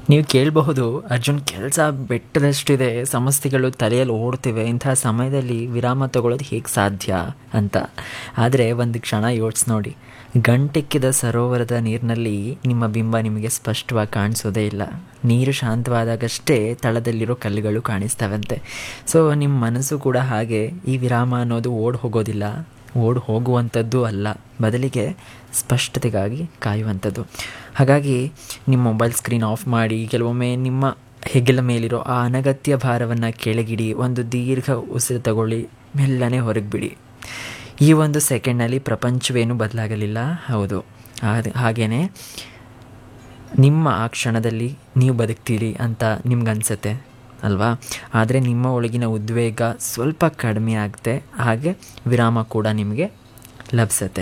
ನೀವು ಕೇಳಬಹುದು ಅರ್ಜುನ್ ಕೆಲಸ ಬೆಟ್ಟದಷ್ಟಿದೆ ಸಮಸ್ಯೆಗಳು ತಲೆಯಲ್ಲಿ ಓಡ್ತಿವೆ ಇಂತಹ ಸಮಯದಲ್ಲಿ ವಿರಾಮ ತಗೊಳ್ಳೋದು ಹೇಗೆ ಸಾಧ್ಯ ಅಂತ ಆದರೆ ಒಂದು ಕ್ಷಣ ಯೋಚಿಸಿ ನೋಡಿ ಗಂಟೆಕ್ಕಿದ ಸರೋವರದ ನೀರಿನಲ್ಲಿ ನಿಮ್ಮ ಬಿಂಬ ನಿಮಗೆ ಸ್ಪಷ್ಟವಾಗಿ ಕಾಣಿಸೋದೇ ಇಲ್ಲ ನೀರು ಶಾಂತವಾದಾಗಷ್ಟೇ ತಳದಲ್ಲಿರೋ ಕಲ್ಲುಗಳು ಕಾಣಿಸ್ತವಂತೆ ಸೊ ನಿಮ್ಮ ಮನಸ್ಸು ಕೂಡ ಹಾಗೆ ಈ ವಿರಾಮ ಅನ್ನೋದು ಓಡ್ ಹೋಗೋದಿಲ್ಲ ಓಡ್ ಹೋಗುವಂಥದ್ದು ಅಲ್ಲ ಬದಲಿಗೆ ಸ್ಪಷ್ಟತೆಗಾಗಿ ಕಾಯುವಂಥದ್ದು ಹಾಗಾಗಿ ನಿಮ್ಮ ಮೊಬೈಲ್ ಸ್ಕ್ರೀನ್ ಆಫ್ ಮಾಡಿ ಕೆಲವೊಮ್ಮೆ ನಿಮ್ಮ ಹೆಗಲ ಮೇಲಿರೋ ಆ ಅನಗತ್ಯ ಭಾರವನ್ನು ಕೆಳಗಿಡಿ ಒಂದು ದೀರ್ಘ ಉಸಿರು ತಗೊಳ್ಳಿ ಮೆಲ್ಲನೆ ಹೊರಗೆ ಬಿಡಿ ಈ ಒಂದು ಸೆಕೆಂಡ್ನಲ್ಲಿ ಪ್ರಪಂಚವೇನು ಬದಲಾಗಲಿಲ್ಲ ಹೌದು ಹಾಗೆಯೇ ನಿಮ್ಮ ಆ ಕ್ಷಣದಲ್ಲಿ ನೀವು ಬದುಕ್ತೀರಿ ಅಂತ ನಿಮ್ಗನ್ಸುತ್ತೆ ಅಲ್ವಾ ಆದರೆ ನಿಮ್ಮ ಒಳಗಿನ ಉದ್ವೇಗ ಸ್ವಲ್ಪ ಕಡಿಮೆ ಆಗುತ್ತೆ ಹಾಗೆ ವಿರಾಮ ಕೂಡ ನಿಮಗೆ ಲಭಿಸುತ್ತೆ